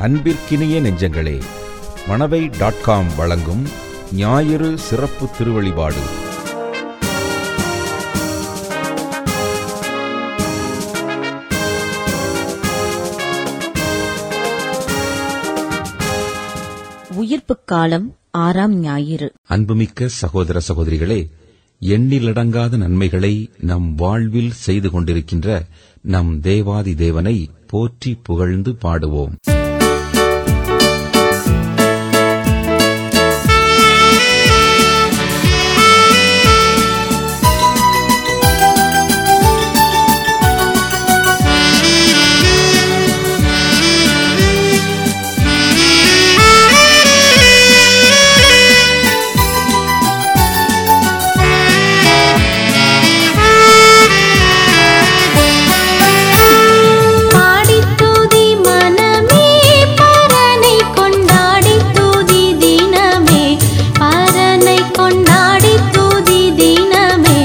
அன்பிற்கினிய நெஞ்சங்களே Manavai dot com வழங்கும் ஞாயிறு சிறப்பு திருவழிபாடு உயிர்ப்புக் காலம் ஆறாம் ஞாயிறு அன்புமிக்க சகோதர சகோதரிகளே எண்ணிலடங்காத நன்மைகளை நம் வாழ்வில் செய்து கொண்டிருக்கின்ற நம் தேவாதி தேவனை போற்றி புகழ்ந்து பாடுவோம் பாடித் துதி மனமே பரனை கொண்டாடித் துதி தினமே பரனை கொண்டாடித் துதி தினமே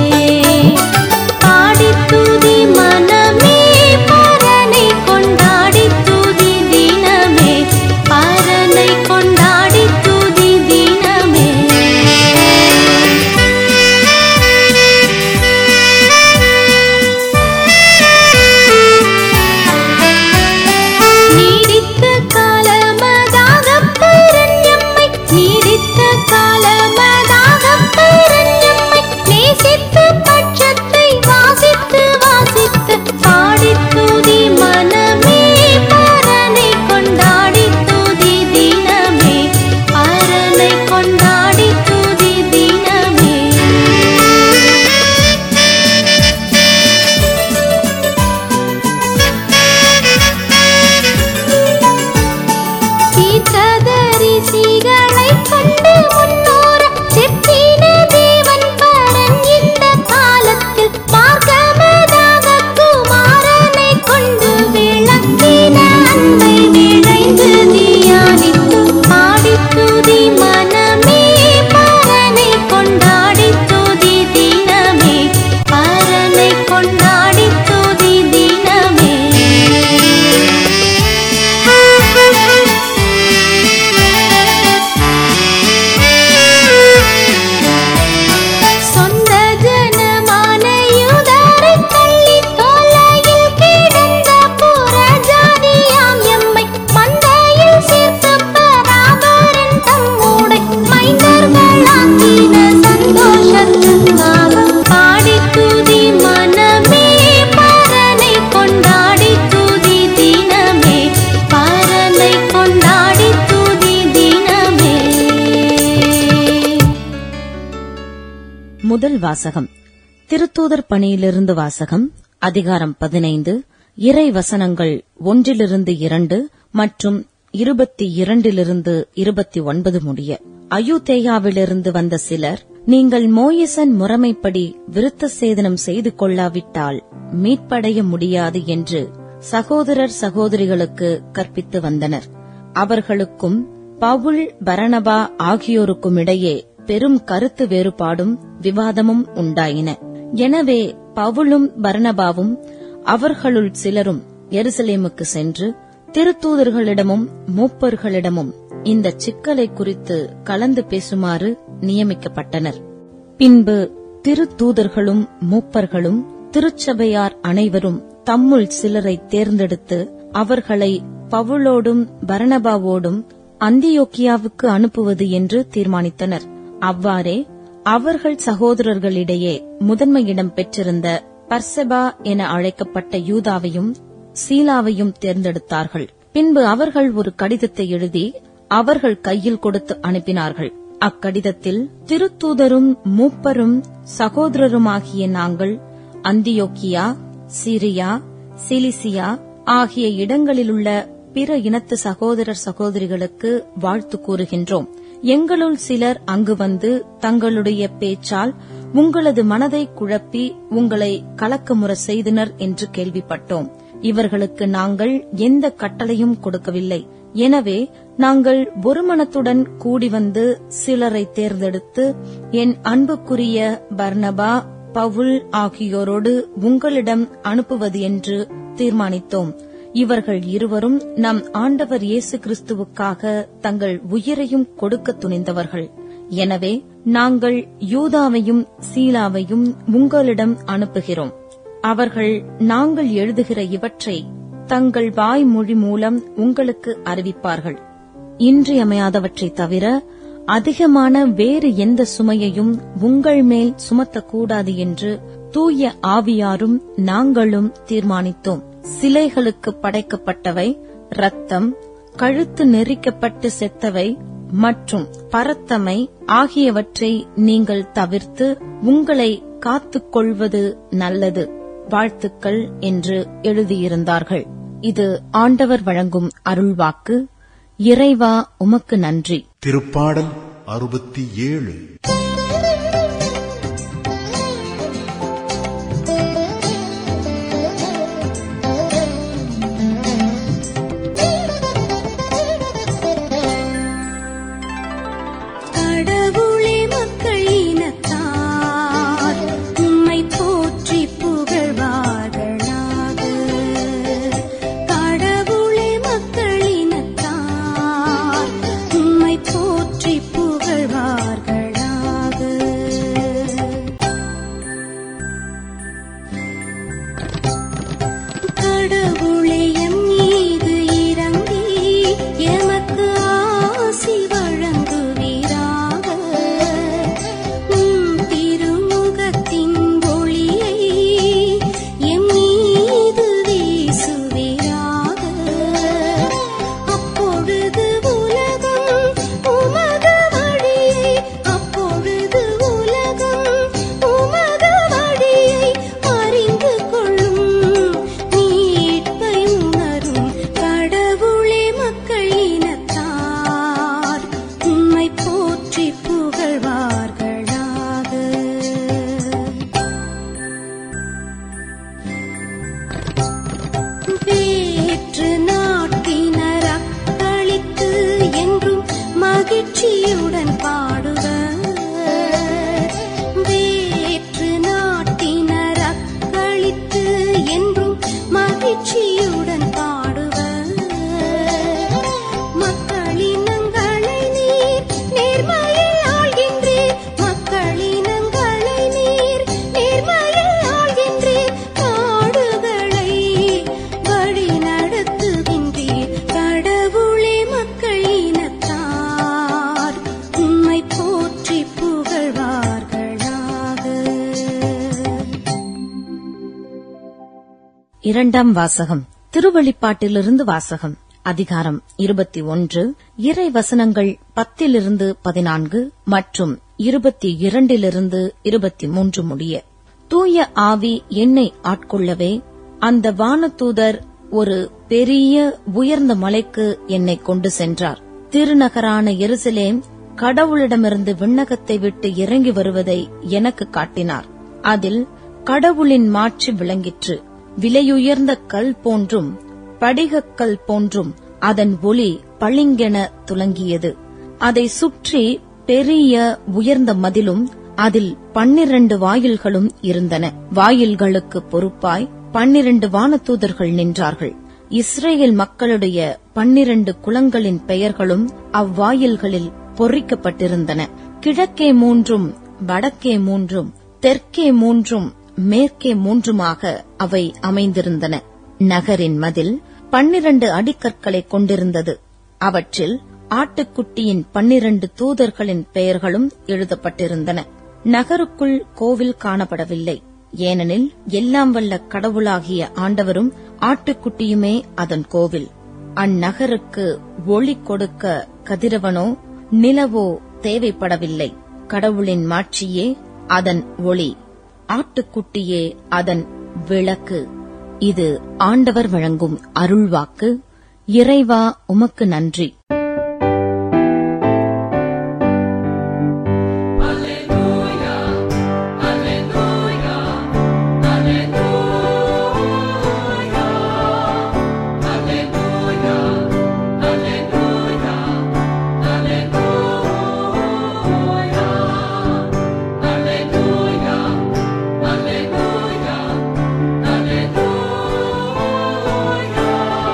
பாடித் துதி மனமே பரனை கொண்டாடித் துதி தினமே பரனை கொண்டாடித் துதி தினமே நீடித்த காலமதாகப் பெருஞ்செம்மை நீடித்த காலமதாகப் பெருஞ்செம்மை நேசித்து பட்சத்தை வாசித்து வாசித்து பாடித் துதி மனமே பரனை கொண்டாடித் துதி தினமே பரனை கொண்டாடித் துதி தினமே தீர்க்கதரிசிகளைக் கண்டு முன்னோர செப்பின தேவன் பரன் இந்த காலத்தில் மார்க்கமதாக குமாரனைக் கொண்டு விளக்கின அன்பை விளைந்து தியானித்து பாடித் துதி மனமே பரனை கொண்டாடித் துதி தினமே பரனை கொண்டாடித் துதி தினமே சொந்த ஜனமான யூதரைத் தள்ளித் தொலையில் கிடந்த புறஜாதியாம் எம்மை மந்தையில் சேர்த்து பராபரன் தம்மூடை மைந்தர்களாக்கின சந்தோஷத்துக்காக பாடித் துதி மனமே பரனை கொண்டாடித் துதி தினமே பரனை கொண்டாடித் துதி தினமே முதல் வாசகம் திருத்தூதர் பணியிலிருந்து வாசகம் அதிகாரம் பதினைந்து இறை வசனங்கள் ஒன்றிலிருந்து இரண்டு மற்றும் இருபத்தி இரண்டிலிருந்து இருபத்தி ஒன்பது முடிய அயுதேயாவிலிருந்து வந்த சிலர் நீங்கள் மோயிசன் முறைமைப்படி விருத்த சேதனம் செய்து கொள்ளாவிட்டால் மீட்படைய முடியாது என்று சகோதரர் சகோதரிகளுக்கு கற்பித்து வந்தனர் அவர்களுக்கும் பவுல் பரணபா ஆகியோருக்கும் இடையே பெரும் கருத்து வேறுபாடும் விவாதமும் உண்டாயின எனவே பவுலும் பரணபாவும் அவர்களுள் சிலரும் எருசலேமுக்கு சென்று திருத்தூதர்களிடமும் மூப்பர்களிடமும் இந்த சிக்கலை குறித்து கலந்து பேசுமாறு நியமிக்கப்பட்டனர் பின்பு திருத்தூதர்களும் மூப்பர்களும் திருச்சபையார் அனைவரும் தம்முள் சிலரை தேர்ந்தெடுத்து அவர்களை பவுலோடும் பரணபாவோடும் அந்தியோக்கியாவுக்கு அனுப்புவது என்று தீர்மானித்தனர் அவ்வாறே அவர்கள் சகோதரர்களிடையே முதன்மையிடம் பெற்றிருந்த பர்செபா என அழைக்கப்பட்ட யூதாவையும் சீலாவையும் தேர்ந்தெடுத்தார்கள் பின்பு அவர்கள் ஒரு கடிதத்தை எழுதி அவர்கள் கையில் கொடுத்து அனுப்பினார்கள் அக்கடிதத்தில் திருத்தூதரும் மூப்பரும் சகோதரருமாகிய நாங்கள் அந்தியோக்கியா சிரியா சிலிசியா ஆகிய இடங்களிலுள்ள பிற இனத்து சகோதரர் சகோதரிகளுக்கு வாழ்த்து கூறுகின்றோம் எங்களுள் சிலர் அங்கு வந்து தங்களுடைய பேச்சால் உங்களது மனதை குழப்பி உங்களை கலக்கமுற செய்தனர் என்று கேள்விப்பட்டோம் இவர்களுக்கு நாங்கள் எந்த கட்டளையும் கொடுக்கவில்லை எனவே நாங்கள் ஒரு மனத்துடன் கூடி வந்து சிலரை தேர்ந்தெடுத்து என் அன்புக்குரிய பர்னபா பவுல் ஆகியோரோடு உங்களிடம் அனுப்புவது என்று தீர்மானித்தோம் இவர்கள் இருவரும் நம் ஆண்டவர் இயேசு கிறிஸ்துவுக்காக தங்கள் உயிரையும் கொடுக்க துணிந்தவர்கள் எனவே நாங்கள் யூதாவையும் சீலாவையும் உங்களிடம் அனுப்புகிறோம் அவர்கள் நாங்கள் எழுதுகிற இவற்றை தங்கள் வாய்மொழி மூலம் உங்களுக்கு அறிவிப்பார்கள் இன்றியமையாதவற்றை தவிர அதிகமான வேறு எந்த சுமையையும் உங்கள் மேல் சுமத்தக்கூடாது என்று தூய ஆவியாரும் நாங்களும் தீர்மானித்தோம் சிலைகளுக்கு படைக்கப்பட்டவை ரத்தம் கழுத்து நெரிக்கப்பட்டு செத்தவை மற்றும் பரத்தமை ஆகியவற்றை நீங்கள் தவிர்த்து உங்களை காத்துக் கொள்வது நல்லது வாழ்த்துக்கள் என்று எழுதியிருந்தார்கள் இது ஆண்டவர் வழங்கும் அருள்வாக்கு இறைவா உமக்கு நன்றி திருப்பாடல் அறுபத்தி ஏழு கடவுளே மக்கள் இனத்தார் உம்மை போற்றி புகழ்வார்களாக கடவுளே மக்கள் இனத்தார் உம்மை போற்றி புகழ்வார்களாக கடவுளே எம் மீது இறங்கி எமக்கு ஆசி வழங்குவீராக உம் திருமுகத்தின் ஒளியை எம் மீது வீசுவீராக அப்பொழுது உலகம் உமது வழியை அப்பொழுது உலகம் உமது வழியை அறிந்து கொள்ளும் மீட்பை உணரும் கடவுளே மக்கள் இனத்தார் உம்மை போற்றி புகழ்வார்களாக வேற்று நாட்டினர் அக்களித்து என்றும் மகிழ்ச்சியுடன் பாடுவர் வேற்று நாட்டினர் அக்களித்து என்றும் மகிழ்ச்சியுடன் பாடுவர் மக்களினங்களை நீர் நேர்மையில் ஆள்கின்றீர் மக்களினங்களை நீர் நேர்மையில் ஆள்கின்றீர் நாடுகளை வழி நடத்துகின்றீர் கடவுளே மக்கள் இனத்தார் உம்மை போற்றி புகழ்வார்களாக இரண்டாம் வாசகம் திருவெளிப்பாட்டிலிருந்து வாசகம் அதிகாரம் இருபத்தி ஒன்று இறை வசனங்கள் பத்திலிருந்து பதினான்கு மற்றும் இருபத்தி இரண்டிலிருந்து இருபத்தி மூன்று முடிய தூய ஆவி என்னை ஆட்கொள்ளவே அந்த வானதூதர் ஒரு பெரிய உயர்ந்த மலைக்கு என்னை கொண்டு சென்றார் திருநகரான எருசலேம் கடவுளிடமிருந்து விண்ணகத்தை விட்டு இறங்கி வருவதை எனக்கு காட்டினார் அதில் கடவுளின் மாட்சி விளங்கிற்று விலையுயர்ந்த கல் போன்றும் படிகக்கல் போன்றும் அதன் ஒளி பளிங்கென துலங்கியது அதை சுற்றி பெரிய உயர்ந்த மதிலும் அதில் பன்னிரண்டு வாயில்களும் இருந்தன வாயில்களுக்கு பொறுப்பாய் பன்னிரண்டு வானதூதர்கள் நின்றார்கள் இஸ்ரேல் மக்களுடைய பன்னிரண்டு குலங்களின் பெயர்களும் அவ்வாயில்களில் பொறிக்கப்பட்டிருந்தன கிழக்கே மூன்றும் வடக்கே மூன்றும் தெற்கே மூன்றும் மேற்கே மூன்றுமாக அவை அமைந்திருந்தன நகரின் மதில் பன்னிரண்டு அடிக்கற்களை கொண்டிருந்தது அவற்றில் ஆட்டுக்குட்டியின் பன்னிரண்டு தூதர்களின் பெயர்களும் எழுதப்பட்டிருந்தன நகருக்குள் கோவில் காணப்படவில்லை ஏனெனில் எல்லாம் வல்ல கடவுளாகிய ஆண்டவரும் ஆட்டுக்குட்டியுமே அதன் கோவில் அந்நகருக்கு ஒளி கொடுக்க கதிரவனோ நிலவோ தேவைப்படவில்லை கடவுளின் மாட்சியே அதன் ஒளி ஆட்டுக்குட்டியே அதன் விளக்கு இது ஆண்டவர் வழங்கும் அருள்வாக்கு இறைவா உமக்கு நன்றி Alleluia, alleluia, alleluia.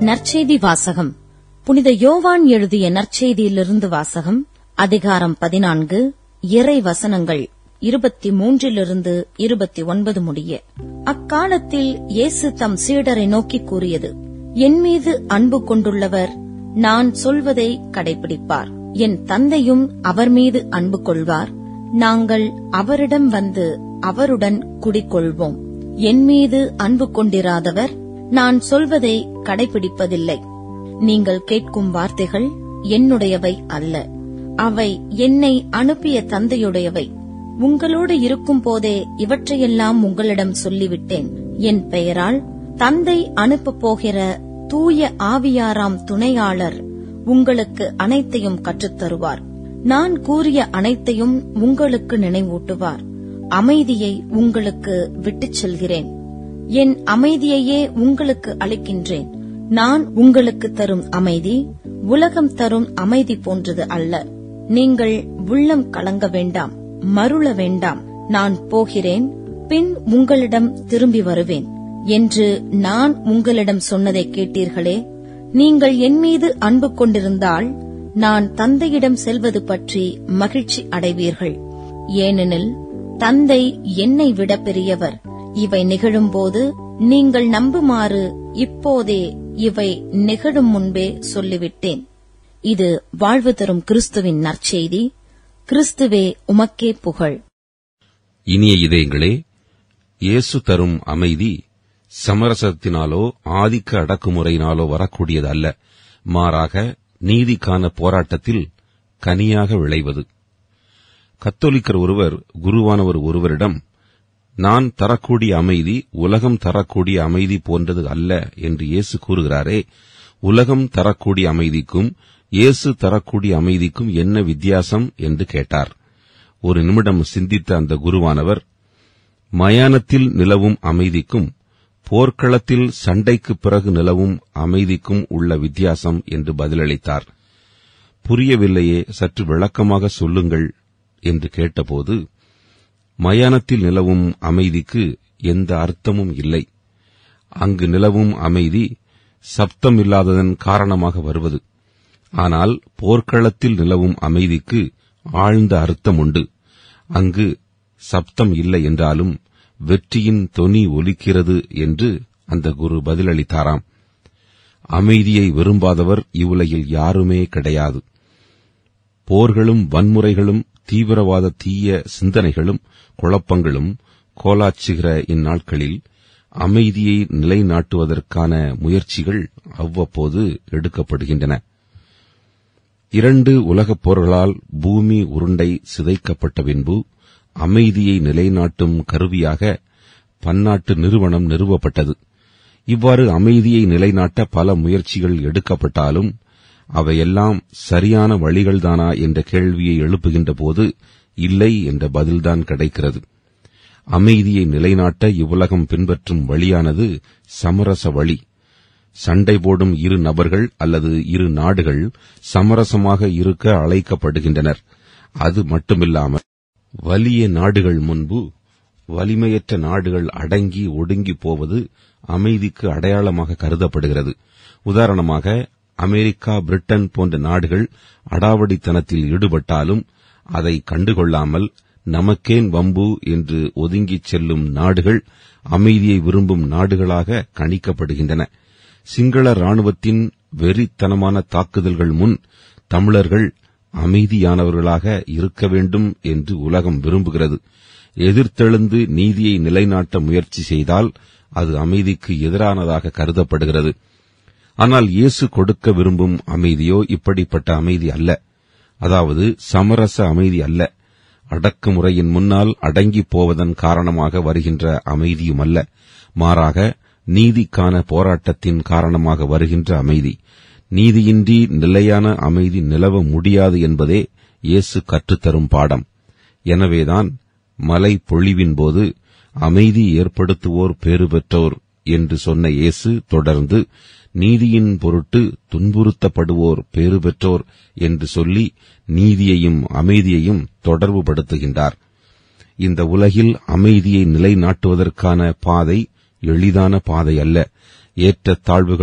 நற்செய்தி வாசகம் புனித யோவான் எழுதிய நற்செய்தியிலிருந்து வாசகம் அதிகாரம் பதினான்கு இறை வசனங்கள் இருபத்தி மூன்றிலிருந்து இருபத்தி ஒன்பது முடிய அக்காலத்தில் இயேசு தம் சீடரை நோக்கி கூறியது என் மீது அன்பு கொண்டுள்ளவர் நான் சொல்வதை கடைபிடிப்பார் என் தந்தையும் அவர் மீது அன்பு கொள்வார் நாங்கள் அவரிடம் வந்து அவருடன் குடிக்கொள்வோம் என் மீது அன்பு கொண்டிராதவர் நான் சொல்வதை கடைபிடிப்பதில்லை நீங்கள் கேட்கும் வார்த்தைகள் என்னுடையவை அல்ல அவை என்னை அனுப்பிய தந்தையுடையவை உங்களோடு இருக்கும் போதே இவற்றையெல்லாம் உங்களிடம் சொல்லிவிட்டேன் என் பெயரால் தந்தை அனுப்பப் போகிற தூய ஆவியாராம் துணையாளர் உங்களுக்கு அனைத்தையும் கற்றுத் தருவார் நான் கூறிய அனைத்தையும் உங்களுக்கு நினைவூட்டுவார் அமைதியை உங்களுக்கு விட்டுச் செல்கிறேன் என் அமைதியையே உங்களுக்கு அளிக்கின்றேன் நான் உங்களுக்கு தரும் அமைதி உலகம் தரும் அமைதி போன்றது அல்ல நீங்கள் உள்ளம் கலங்க வேண்டாம் மருள வேண்டாம் நான் போகிறேன் பின் உங்களிடம் திரும்பி வருவேன் என்று நான் உங்களிடம் சொன்னதை கேட்டீர்களே நீங்கள் என் மீது அன்பு கொண்டிருந்தால் நான் தந்தையிடம் செல்வது பற்றி மகிழ்ச்சி அடைவீர்கள் ஏனெனில் தந்தை என்னை விட பெரியவர் இவை நிகழும்போது நீங்கள் நம்புமாறு இப்போதே இவை நிகழும் முன்பே சொல்லிவிட்டேன் இது வாழ்வு தரும் கிறிஸ்துவின் நற்செய்தி கிறிஸ்துவே உமக்கே புகழ் இனிய இதயங்களே இயேசு தரும் அமைதி சமரசத்தினாலோ ஆதிக்க அடக்குமுறையினாலோ வரக்கூடியது அல்ல மாறாக நீதிக்கான போராட்டத்தில் கனியாக விளைவது கத்தோலிக்கர் ஒருவர் குருவானவர் ஒருவரிடம் நான் தரக்கூடிய அமைதி உலகம் தரக்கூடிய அமைதி போன்றது அல்ல என்று இயேசு கூறுகிறாரே உலகம் தரக்கூடிய அமைதிக்கும் இயேசு தரக்கூடிய அமைதிக்கும் என்ன வித்தியாசம் என்று கேட்டார் ஒரு நிமிடம் சிந்தித்த அந்த குருவானவர் மயானத்தில் நிலவும் அமைதிக்கும் போர்க்களத்தில் சண்டைக்குப் பிறகு நிலவும் அமைதிக்கும் உள்ள வித்தியாசம் என்று பதிலளித்தார் புரியவில்லையே சற்று விளக்கமாக சொல்லுங்கள் என்று கேட்டபோது மயானத்தில் நிலவும் அமைதிக்கு எந்த அர்த்தமும் இல்லை அங்கு நிலவும் அமைதி சப்தம் இல்லாததன் காரணமாக வருவது ஆனால் போர்க்களத்தில் நிலவும் அமைதிக்கு ஆழ்ந்த அர்த்தம் உண்டு அங்கு சப்தம் இல்லை என்றாலும் வெற்றியின் தொனி ஒலிக்கிறது என்று அந்த குரு பதிலளித்தாராம் அமைதியை விரும்பாதவர் இவ்வுலகில் யாருமே கிடையாது போர்களும் வன்முறைகளும் தீவிரவாத தீய சிந்தனைகளும் குழப்பங்களும் கோலாச்சுகிற இந்நாட்களில் அமைதியை நிலைநாட்டுவதற்கான முயற்சிகள் அவ்வப்போது எடுக்கப்படுகின்றன இரண்டு உலகப் போர்களால் பூமி உருண்டை சிதைக்கப்பட்ட பின்பு அமைதியை நிலைநாட்டும் கருவியாக பன்னாட்டு நிறுவனம் நிறுவப்பட்டது இவ்வாறு அமைதியை நிலைநாட்ட பல முயற்சிகள் எடுக்கப்பட்டாலும் அவையெல்லாம் சரியான வழிகள்தானா என்ற கேள்வியை எழுப்புகின்ற போது இல்லை என்ற பதில்தான் கிடைக்கிறது அமைதியை நிலைநாட்ட இவ்வுலகம் பின்பற்றும் வழியானது சமரச வழி சண்டை போடும் இரு நபர்கள் அல்லது இரு நாடுகள் சமரசமாக இருக்க அழைக்கப்படுகின்றனர் அது மட்டுமில்லாமல் வலிய நாடுகள் முன்பு வலிமையற்ற நாடுகள் அடங்கி ஒடுங்கி போவது அமைதிக்கு அடையாளமாக கருதப்படுகிறது உதாரணமாக அமெரிக்கா பிரிட்டன் போன்ற நாடுகள் அடாவடித்தனத்தில் ஈடுபட்டாலும் அதை கண்டுகொள்ளாமல் நமக்கேன் வம்பு என்று ஒதுங்கிச் செல்லும் நாடுகள் அமைதியை விரும்பும் நாடுகளாக கணிக்கப்படுகின்றன சிங்கள ராணுவத்தின் வெறித்தனமான தாக்குதல்கள் முன் தமிழர்கள் அமைதியானவர்களாக இருக்க வேண்டும் என்று உலகம் விரும்புகிறது எதிர்த்தெழுந்து நீதியை நிலைநாட்ட முயற்சி செய்தால் அது அமைதிக்கு எதிரானதாக கருதப்படுகிறது ஆனால் இயேசு கொடுக்க விரும்பும் அமைதியோ இப்படிப்பட்ட அமைதி அல்ல அதாவது சமரச அமைதி அல்ல அடக்குமுறையின் முன்னால் அடங்கிப் போவதன் காரணமாக வருகின்ற அமைதியும் அல்ல மாறாக நீதிக்கான போராட்டத்தின் காரணமாக வருகின்ற அமைதி நீதியின்றி நிலையான அமைதி நிலவ முடியாது என்பதே இயேசு கற்றுத்தரும் பாடம் எனவேதான் மலை பொழிவின் போது அமைதி ஏற்படுத்துவோர் பேறு பெற்றோர் என்று சொன்ன இயேசு தொடர்ந்து நீதியின் பொருட்டு துன்புறுத்தப்படுவோர் பேறு பெற்றோர் என்று சொல்லி நீதியையும் அமைதியையும் தொடர்புபடுத்துகின்றார் இந்த உலகில் அமைதியை நிலைநாட்டுவதற்கான பாதை எளிதான பாதை அல்ல ஏற்ற தாழ்வுகளும்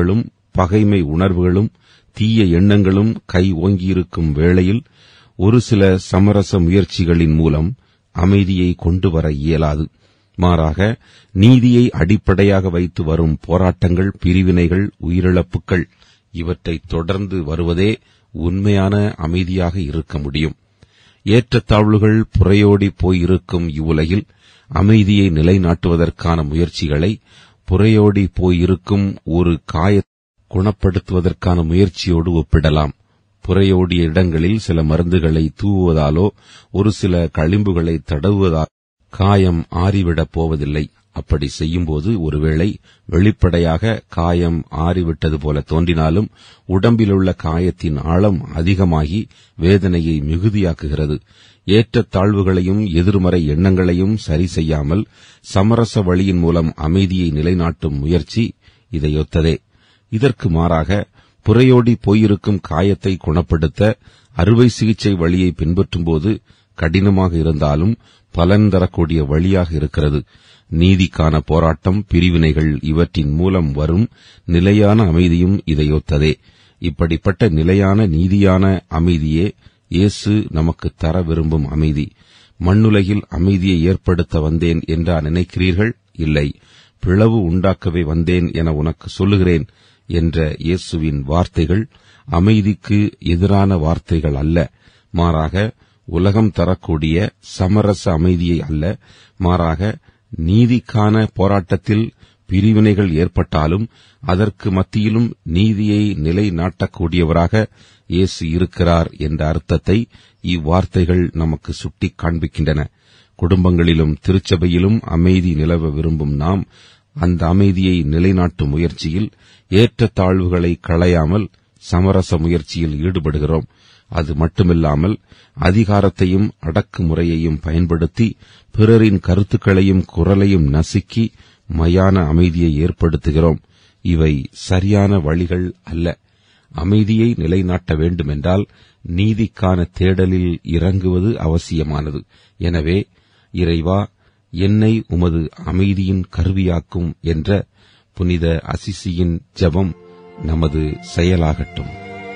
பகைமை உணர்வுகளும் தீய எண்ணங்களும் கை ஓங்கியிருக்கும் வேளையில் ஒரு சில சமரச முயற்சிகளின் மூலம் அமைதியை கொண்டு வர இயலாது மாறாக நீதியை அடிப்படையாக வைத்து வரும் போராட்டங்கள் பிரிவினைகள் உயிரிழப்புகள் இவற்றை தொடர்ந்து வருவதே உண்மையான அமைதியாக இருக்க முடியும் ஏற்றத்தாழ்வுகள் புறையோடி போயிருக்கும் இவ்வுலகில் அமைதியை நிலைநாட்டுவதற்கான முயற்சிகளை புறையோடி போயிருக்கும் ஒரு காய குணப்படுத்துவதற்கான முயற்சியோடு ஒப்பிடலாம் புறையோடிய இடங்களில் சில மருந்துகளை தூவுவதாலோ ஒரு சில களிம்புகளை தடவுவதால் காயம் ஆறிவிடப் போவதில்லை அப்படி செய்யும்போது ஒருவேளை வெளிப்படையாக காயம் ஆறிவிட்டது போல தோன்றினாலும் உடம்பிலுள்ள காயத்தின் ஆழம் அதிகமாகி வேதனையை மிகுதியாக்குகிறது ஏற்றத்தாழ்வுகளையும் எதிர்மறை எண்ணங்களையும் சரி செய்யாமல் சமரச வழியின் மூலம் அமைதியை நிலைநாட்டும் முயற்சி இதையொத்ததே இதற்கு மாறாக புறையோடி போயிருக்கும் காயத்தை குணப்படுத்த அறுவை சிகிச்சை வழியை பின்பற்றும்போது கடினமாக இருந்தாலும் பலன் தரக்கூடிய வழியாக இருக்கிறது நீதிக்கான போராட்டம் பிரிவினைகள் இவற்றின் மூலம் வரும் நிலையான அமைதியும் இதையொத்ததே இப்படிப்பட்ட நிலையான நீதியான அமைதியே இயேசு நமக்கு தர விரும்பும் அமைதி மண்ணுலகில் அமைதியை ஏற்படுத்த வந்தேன் என்றா நினைக்கிறீர்கள் இல்லை பிளவு உண்டாக்கவே வந்தேன் என உனக்கு சொல்லுகிறேன் என்ற இயேசுவின் வார்த்தைகள் அமைதிக்கு எதிரான வார்த்தைகள் அல்ல மாறாக உலகம் தரக்கூடிய சமரச அமைதியை அல்ல மாறாக நீதிக்கான போராட்டத்தில் பிரிவினைகள் ஏற்பட்டாலும் அதற்கு மத்தியிலும் நீதியை நிலைநாட்டக்கூடியவராக இயேசு இருக்கிறார் என்ற அர்த்தத்தை இவ்வார்த்தைகள் நமக்கு சுட்டிக் காண்பிக்கின்றன குடும்பங்களிலும் திருச்சபையிலும் அமைதி நிலவ விரும்பும் நாம் அந்த அமைதியை நிலைநாட்டும் முயற்சியில் ஏற்றத்தாழ்வுகளை களையாமல் சமரச முயற்சியில் ஈடுபடுகிறோம் அது மட்டுமில்லாமல் அதிகாரத்தையும் அடக்குமுறையையும் பயன்படுத்தி பிறரின் கருத்துக்களையும் குரலையும் நசுக்கி மயான அமைதியை ஏற்படுத்துகிறோம் இவை சரியான வழிகள் அல்ல அமைதியை நிலைநாட்ட வேண்டுமென்றால் நீதிக்கான தேடலில் இறங்குவது அவசியமானது எனவே இறைவா என்னை உமது அமைதியின் கருவியாக்கும் என்ற புனித அசிசியின் ஜெபம் நமது செயலாகட்டும்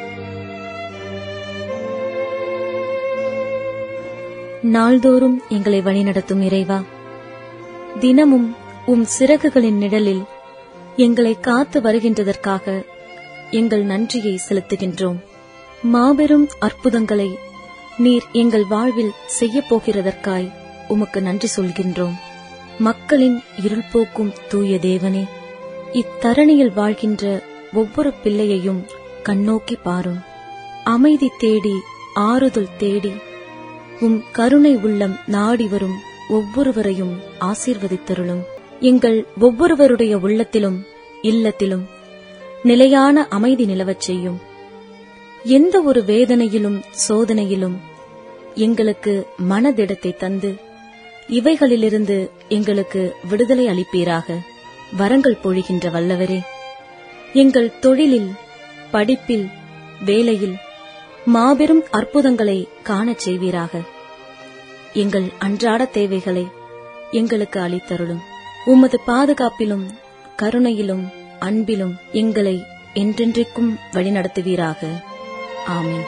நாள்தோறும் எங்களை வழிநடத்தும் இறைவா தினமும் உம் சிறகுகளின் நிழலில் எங்களை காத்து வருகின்றதற்காக எங்கள் நன்றியை செலுத்துகின்றோம் மாபெரும் அற்புதங்களை நீர் எங்கள் வாழ்வில் செய்யப் போகிறதற்காய் உமக்கு நன்றி சொல்கின்றோம் மக்களின் இருள் போக்கும் தூய தேவனே இத்தரணியில் வாழ்கின்ற ஒவ்வொரு பிள்ளையையும் கண்ணோக்கி பாரும் அமைதி தேடி ஆறுதல் தேடி உம் கருணை உள்ளம் நாடி வரும் ஒவ்வொருவரையும் ஆசீர்வதித்தருளும் எங்கள் ஒவ்வொருவருடைய உள்ளத்திலும் இல்லத்திலும் நிலையான அமைதி நிலவச் செய்யும் எந்த ஒரு வேதனையிலும் சோதனையிலும் எங்களுக்கு மனதிடத்தை தந்து இவைகளிலிருந்து எங்களுக்கு விடுதலை அளிப்பீராக வரங்கள் பொழிகின்ற வல்லவரே எங்கள் தொழிலில் படிப்பில் வேலையில் மாபெரும் அற்புதங்களை காணச் செய்வீராக எங்கள் அன்றாட தேவைகளை எங்களுக்கு அளித்தருளும் உமது பாதுகாப்பிலும் கருணையிலும் அன்பிலும் எங்களை என்றென்றைக்கும் வழிநடத்துவீராக ஆமென்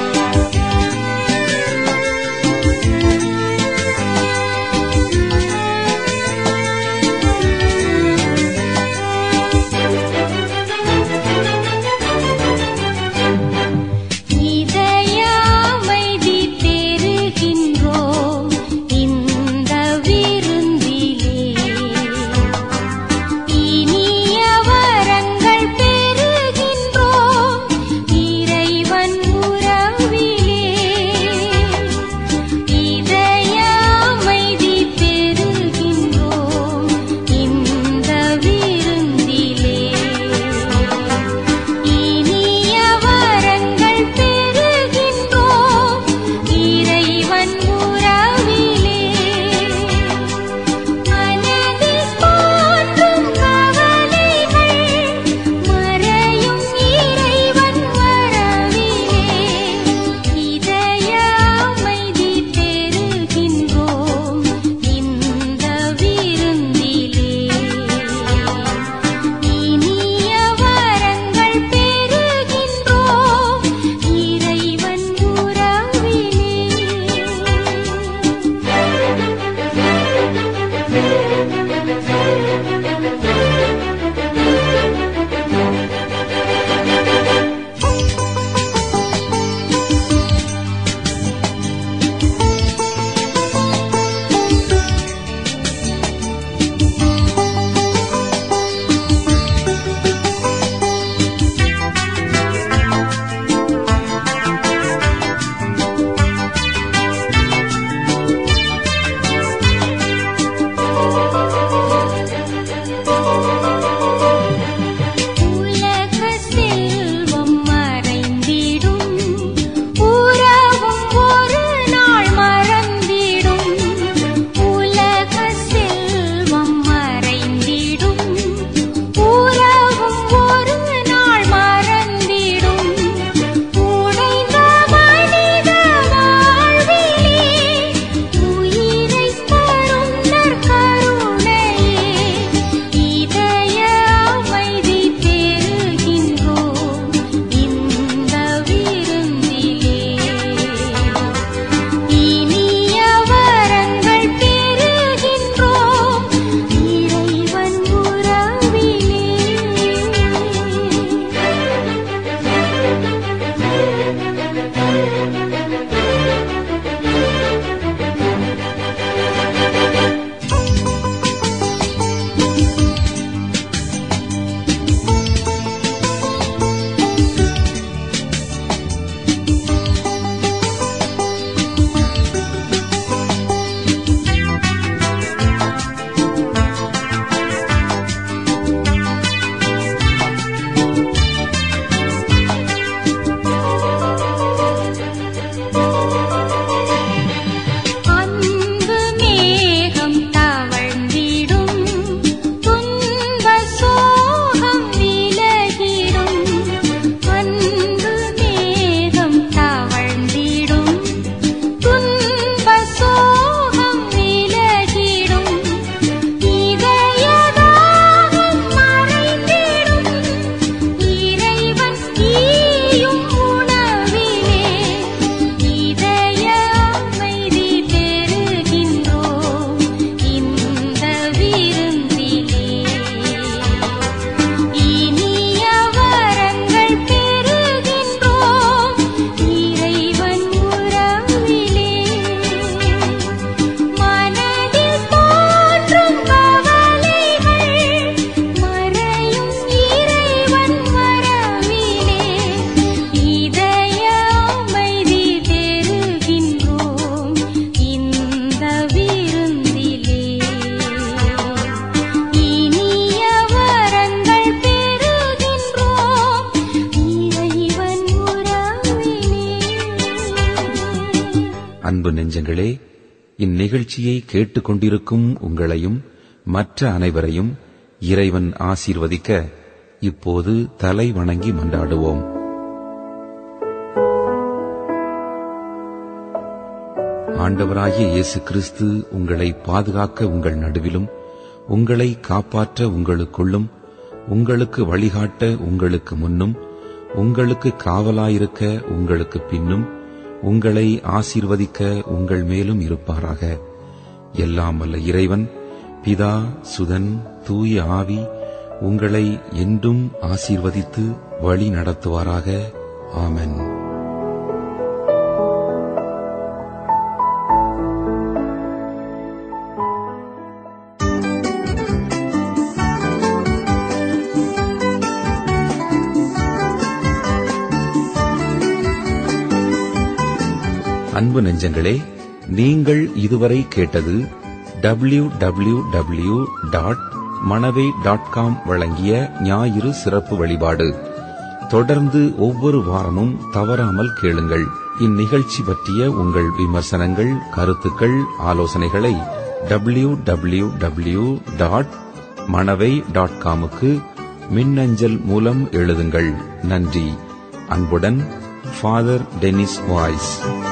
ஆ அன்பு மேகம் தவழ்ந்திடும் துன்ப சோகம் விலகிடும் அன்பு மேகம் தவழ்ந்திடும் துன்ப சோகம் விலகிடும் இதயதாகம் மறைந்திடும் இறைவன் ஈயும் உணவிலே இதய அமைதி பெறுகின்றோம் இந்த விருந்திலே இனிய வரங்கள் பெறுகின்றோம் இறைவன் உறவிலே மனதில் தோன்றும் கவலைகள் மறையும் இறைவன் வரவிலே இதய அமைதி பெறுகின்றோம் இந்த விருந்திலே இனிய வரங்கள் பெறுகின்றோம் இறைவன் உறவிலே அன்பு நெஞ்சங்களே இந்நிகழ்ச்சியை கேட்டுக்கொண்டிருக்கும் உங்களையும் மற்ற அனைவரையும் இறைவன் ஆசீர்வதிக்க இப்போது தலை வணங்கி மன்றாடுவோம் ஆண்டவராகிய இயேசு கிறிஸ்து உங்களை பாதுகாக்க உங்கள் நடுவிலும் உங்களை காப்பாற்ற உங்களுக்குள்ளும் உங்களுக்கு வழிகாட்ட உங்களுக்கு முன்னும் உங்களுக்கு காவலாயிருக்க உங்களுக்கு பின்னும் உங்களை ஆசீர்வதிக்க உங்கள் மேலும் இருப்பாராக எல்லாம் வல்ல இறைவன் பிதா சுதன் தூய ஆவி உங்களை என்றும் ஆசீர்வதித்து வழி நடத்துவாராக ஆமென் அன்பு நெஞ்சங்களே நீங்கள் இதுவரை கேட்டது W W W dot Manavai dot com வழங்கிய ஞாயிறு சிறப்பு வழிபாடு தொடர்ந்து ஒவ்வொரு வாரமும் தவறாமல் கேளுங்கள் இந்நிகழ்ச்சி பற்றிய உங்கள் விமர்சனங்கள் கருத்துக்கள் ஆலோசனைகளை W W W dot Manavai டாட் காமுக்கு மின்னஞ்சல் மூலம் எழுதுங்கள் நன்றி அன்புடன் ஃபாதர் டெனிஸ் வாய்ஸ்